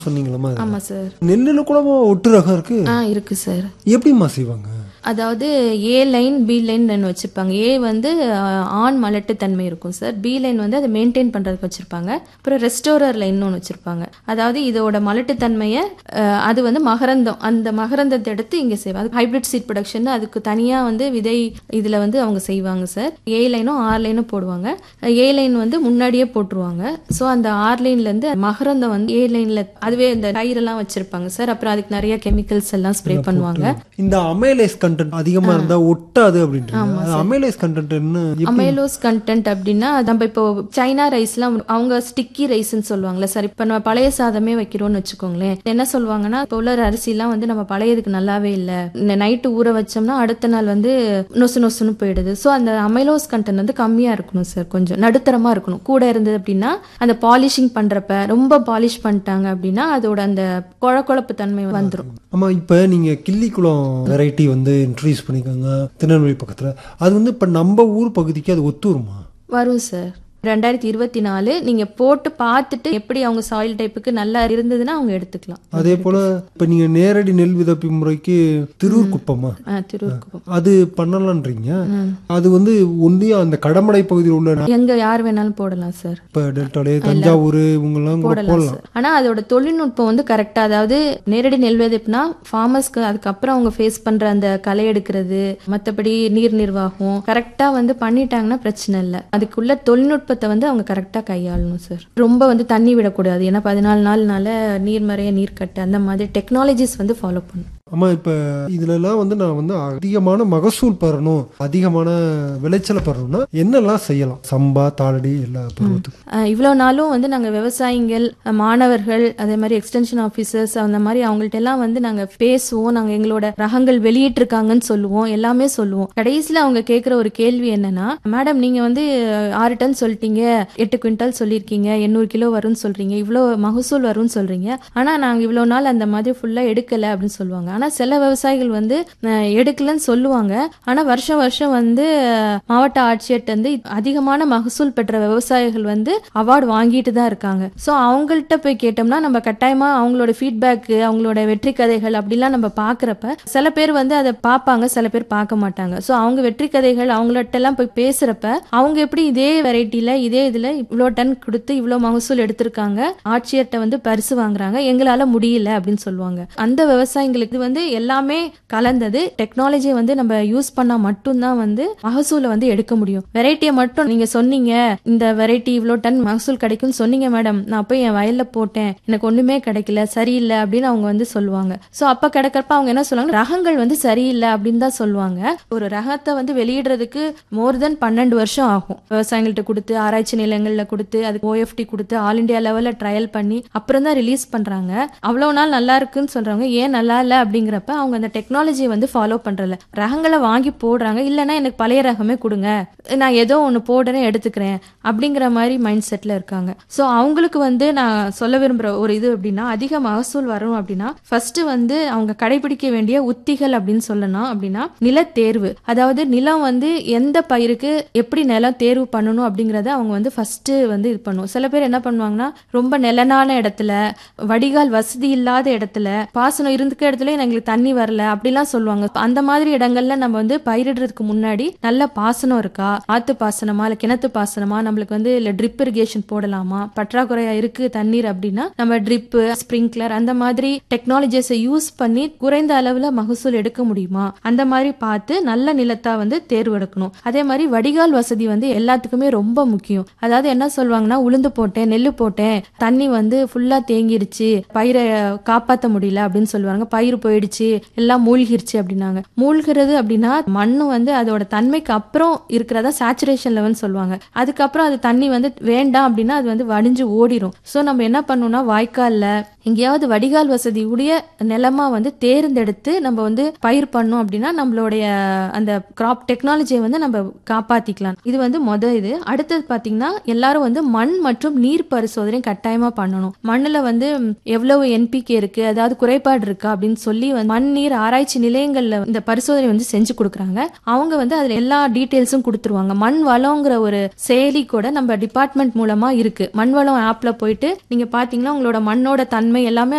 சொன்னீங்களா ஆமா சார் நெல்லுல கூட ஒட்டு ரகம் இருக்கு ஆ இருக்கு சார் எப்படிம்மா செய்வாங்க அதாவது ஏ லைன் பி லைன் வச்சிருப்பாங்க ஏ வந்து அஹ், ஆண் மலட்டு தன்மை இருக்கும் சார் பி லைன் வந்து அதை மெயின்டைன் பண்றதுக்கு வச்சிருப்பாங்க அப்புறம் ரெஸ்டோரர் லைன் ஒன்று வச்சிருப்பாங்க அதாவது இதோட மலட்டு தன்மையை அஹ், அது வந்து மகரந்தம் அந்த மகரந்தத்தை எடுத்து இங்க செய்வாங்க அது ஹைபிரிட் சீட் ப்ரொடக்ஷன் அதுக்கு தனியா வந்து விதை இதுல வந்து அவங்க செய்வாங்க சார் ஏ லைனும் ஆர் லைனும் போடுவாங்க ஏ லைன் வந்து முன்னாடியே போட்டுருவாங்க ஸோ அந்த ஆர் லைன்ல இருந்து மகரந்தம் வந்து ஏ லைன்ல அதுவே இந்த கயிறெல்லாம் வச்சிருப்பாங்க சார் அப்புறம் அதுக்கு நிறைய கெமிக்கல்ஸ் எல்லாம் ஸ்ப்ரே பண்ணுவாங்க இந்த அமைலேஸ் கண்டென்ட் அதிகமா இருந்தா ஒட்டாது அப்படின்ட்டு அமைலேஸ் கண்டென்ட் என்ன எப்படி- அமைலோஸ் கண்டென்ட் அப்படின்னா நம்ம இப்போ சைனா ரைஸ்லாம் அவங்க ஸ்டிக்கி ரைஸ்னு சொல்லுவாங்கல்ல சார் இப்போ நம்ம பழைய சாதமே வைக்கிறோம்னு வச்சுக்கோங்களேன் என்ன சொல்லுவாங்கன்னா இப்போ உள்ள அரிசிலாம் வந்து நம்ம பழையதுக்கு நல்லாவே இல்லை நைட்டு ஊற வச்சோம்னா அடுத்த நாள் வந்து நொசு நொசுன்னு போயிடுது ஸோ அந்த அமைலோஸ் கண்டென்ட் வந்து கம்மியா இருக்கணும் சார் கொஞ்சம் நடுத்தரமா இருக்கணும் கூட இருந்தது அப்படின்னா அந்த பாலிஷிங் பண்றப்ப ரொம்ப பாலிஷ் பண்ணிட்டாங்க அப்படின்னா அதோட அந்த குழக்குழப்பு தன்மை வந்துடும் ஆமா இப்ப நீங்க கிள்ளிக்குளம் வெரைட்டி வந்து இன்ட்ரடியூஸ் பண்ணிருக்காங்க திருநெல்வேலி பக்கத்துல அது வந்து இப்ப நம்ம ஊர் பகுதிக்கு அது ஒத்து வருமா வரும் சார் ரெண்டாயிரத்தி இருபத்தி நாலு நீங்க போட்டு பார்த்துட்டு எப்படி அவங்க சாயில் டைப்புக்கு நல்லா இருந்ததுன்னா அவங்க எடுத்துக்கலாம் அதே போல இப்ப நீங்க நேரடி நெல் விதப்பி முறைக்கு திருவூர் குப்பமா ஆ, திருவூர்குப்பம் அது பண்ணலான்றீங்க அது வந்து ஒன்றியும் அந்த கடமடை பகுதியில் உள்ள எங்க யார் வேணாலும் போடலாம் சார் இப்ப டெல்டாலே தஞ்சாவூர் இவங்கெல்லாம் கூட போடலாம் போடலாம் சார் ஆனா அதோட தொழில்நுட்பம் வந்து கரெக்டா அதாவது நேரடி நெல் விதைப்புனா ஃபார்மர்ஸ்க்கு அதுக்கப்புறம் அவங்க ஃபேஸ் பண்ற அந்த களை எடுக்கிறது மத்தபடி நீர் நிர்வாகம் கரெக்டா வந்து பண்ணிட்டாங்கன்னா பிரச்சனை இல்லை அதுக்குள்ள தொழில்நுட்பத்தை வந்து அவங்க கரெக்டா கையாளணும் சார் ரொம்ப வந்து தண்ணி விடக்கூடாது ஏன்னா பதினாலு நாள்னால நீர்மறைய நீர்க்கட்டு அந்த மாதிரி டெக்னாலஜிஸ் வந்து ஃபாலோ பண்ணும் ஆமா இப்ப இதுலலாம் வந்து நான் வந்து அதிகமான மகசூல் பெறணும் அதிகமான விளைச்சலை பெறணும்னா என்னெல்லாம் செய்யலாம் சம்பா தாளடி எல்லா பருவத்துக்கும் அஹ் இவ்வளவு நாளும் வந்து நாங்க விவசாயிகள் அஹ் மாணவர்கள் அதே மாதிரி எக்ஸ்டென்ஷன் ஆபீசர்ஸ் அந்த மாதிரி அவங்கள்ட்ட எல்லாம் வந்து நாங்க பேசுவோம் நாங்க எங்களோட ரகங்கள் வெளியிட்டிருக்காங்கன்னு சொல்லுவோம் எல்லாமே சொல்லுவோம் கடைசியில அவங்க கேக்குற ஒரு கேள்வி என்னன்னா மேடம் நீங்க வந்து அஹ், ஆறு டன் சொல்லிட்டீங்க எட்டு குவிண்டால் சொல்லியிருக்கீங்க எண்ணூறு கிலோ வரும்னு சொல்றீங்க இவ்வளவு மகசூல் வரும்னு சொல்றீங்க ஆனா நாங்க இவ்வளவு நாள் அந்த மாதிரி ஃபுல்லா எடுக்கல அப்படின்னு சொல்லுவாங்க ஆனா சில விவசாயிகள் வந்து அஹ், எடுக்கலன்னு சொல்லுவாங்க ஆனா வருஷம் வருஷம் வந்து அஹ், மாவட்ட ஆட்சியர்கிட்ட வந்து அதிகமான மகசூல் பெற்ற விவசாயிகள் வந்து அவார்டு வாங்கிட்டு தான் இருக்காங்க ஸோ அவங்கள்ட்ட போய் கேட்டோம்னா நம்ம கட்டாயமா அவங்களோட ஃபீட்பேக் அவங்களோட வெற்றி கதைகள் அப்படிலாம் நம்ம பார்க்குறப்ப சில பேர் வந்து அதை பார்ப்பாங்க சில பேர் பார்க்க மாட்டாங்க ஸோ அவங்க வெற்றி கதைகள் அவங்கள்ட்ட எல்லாம் போய் பேசுறப்ப அவங்க எப்படி இதே வெரைட்டில இதே இதுல இவ்வளோ டன் கொடுத்து இவ்வளோ மகசூல் எடுத்திருக்காங்க ஆட்சியர்கிட்ட வந்து பரிசு வாங்குறாங்க எங்களால முடியல அப்படின்னு சொல்லுவாங்க அந்த விவசாயிங்களுக்கு இது வந்து எல்லாமே கலந்தது டெக்னாலஜியை வந்து நம்ம யூஸ் பண்ணா மட்டும்தான் வந்து மகசூலை வந்து எடுக்க முடியும் வெரைட்டியை மட்டும் நீங்க சொன்னீங்க இந்த வெரைட்டி இவ்வளோ டன் மகசூல் கிடைக்கும்னு சொன்னீங்க மேடம் நான் போய் என் வயல்ல போட்டேன் எனக்கு ஒண்ணுமே கிடைக்கல சரியில்லை அப்படின்னு அவங்க வந்து சொல்லுவாங்க சோ அப்ப கிடைக்கிறப்ப அவங்க என்ன சொல்லுவாங்க ரகங்கள் வந்து சரியில்லை அப்படின்னு தான் சொல்லுவாங்க ஒரு ரகத்தை வந்து வெளியிடுறதுக்கு மோர் தென் பன்னெண்டு வருஷம் ஆகும் விவசாயிகள்ட்ட கொடுத்து ஆராய்ச்சி நிலையங்கள்ல கொடுத்து அதுக்கு ஓஎஃப்டி கொடுத்து ஆல் இந்தியா லெவல்ல ட்ரையல் பண்ணி அப்புறம் தான் ரிலீஸ் பண்றாங்க அவ்வளவு நாள் நல்லா இருக்குன்னு சொல்றாங்க ஏன் நல்லா இல்ல அப்படிங்கிறப்ப அவங்க அந்த டெக்னாலஜியை வந்து ஃபாலோ பண்றல ரகங்களை வாங்கி போடுறாங்க இல்லைன்னா எனக்கு பழைய ரகமே கொடுங்க நான் ஏதோ ஒன்று போடுறேன் எடுத்துக்கிறேன் அப்படிங்கிற மாதிரி மைண்ட் செட்ல இருக்காங்க ஸோ அவங்களுக்கு வந்து நான் சொல்ல விரும்புற ஒரு இது அப்படின்னா அதிக மகசூல் வரும் அப்படின்னா ஃபர்ஸ்ட் வந்து அவங்க கடைபிடிக்க வேண்டிய உத்திகள் அப்படின்னு சொல்லணும் அப்படின்னா நிலத்தேர்வு அதாவது நிலம் வந்து எந்த பயிருக்கு எப்படி நிலம் தேர்வு பண்ணணும் அப்படிங்கறத அவங்க வந்து ஃபர்ஸ்ட் வந்து இது பண்ணுவோம் சில பேர் என்ன பண்ணுவாங்கன்னா ரொம்ப நிலனான இடத்துல வடிகால் வசதி இல்லாத இடத்துல பாசனம் இருந்துக்க இடத்துல எங்களுக்கு தண்ணி வரல அப்படிலாம் சொல்லுவாங்க அந்த மாதிரி இடங்கள்ல நம்ம வந்து பயிரிடுறதுக்கு முன்னாடி நல்ல பாசனம் இருக்கா ஆத்து பாசனமா இல்ல கிணத்து பாசனமா நம்மளுக்கு வந்து இல்ல ட்ரிப் இரிகேஷன் போடலாமா பற்றாக்குறையா இருக்கு தண்ணீர் அப்படின்னா நம்ம ட்ரிப் ஸ்ப்ரிங்க்லர் அந்த மாதிரி டெக்னாலஜிஸை யூஸ் பண்ணி குறைந்த அளவுல மகசூல் எடுக்க முடியுமா அந்த மாதிரி பார்த்து நல்ல நிலத்தா வந்து தேர்வு எடுக்கணும் அதே மாதிரி வடிகால் வசதி வந்து எல்லாத்துக்குமே ரொம்ப முக்கியம் அதாவது என்ன சொல்லுவாங்கன்னா உளுந்து போட்டேன் நெல்லு போட்டேன் தண்ணி வந்து ஃபுல்லா தேங்கிருச்சு பயிரை காப்பாத்த முடியல அப்படின்னு சொல்லுவாங்க பயிர் போயிடுச்சு எல்லாம் மூழ்கிருச்சு அப்படின்னாங்க மூழ்கிறது அப்படின்னா மண்ணு வந்து அதோட தன்மைக்கு அப்புறம் இருக்கிறதா சேச்சுரேஷன் லெவல் சொல்லுவாங்க அதுக்கப்புறம் அது தண்ணி வந்து வேண்டாம் அப்படின்னா அது வந்து வடிஞ்சு ஓடிரும் ஸோ நம்ம என்ன பண்ணணும்னா வாய்க்கால்ல எங்கேயாவது வடிகால் வசதி உடைய நிலமா வந்து தேர்ந்தெடுத்து நம்ம வந்து பயிர் பண்ணோம் அப்படின்னா நம்மளுடைய அந்த கிராப் டெக்னாலஜியை வந்து நம்ம காப்பாத்திக்கலாம் இது வந்து மொத இது அடுத்தது பாத்தீங்கன்னா எல்லாரும் வந்து மண் மற்றும் நீர் பரிசோதனை கட்டாயமா பண்ணணும் மண்ணுல வந்து எவ்வளவு என்பிகே இருக்கு அதாவது குறைபாடு இருக்கா அப்படின்னு சொல்லி வந்து மண் நீர் ஆராய்ச்சி நிலையங்கள்ல இந்த பரிசோதனை வந்து செஞ்சு கொடுக்குறாங்க அவங்க வந்து அதுல எல்லா டீட்டெயில்ஸும் கொடுத்துருவாங்க மண் வளங்கிற ஒரு செயலி கூட நம்ம டிபார்ட்மெண்ட் மூலமா இருக்கு மண் வளம் ஆப்ல போயிட்டு நீங்க பாத்தீங்கன்னா உங்களோட மண்ணோட தன்மை தன்மை எல்லாமே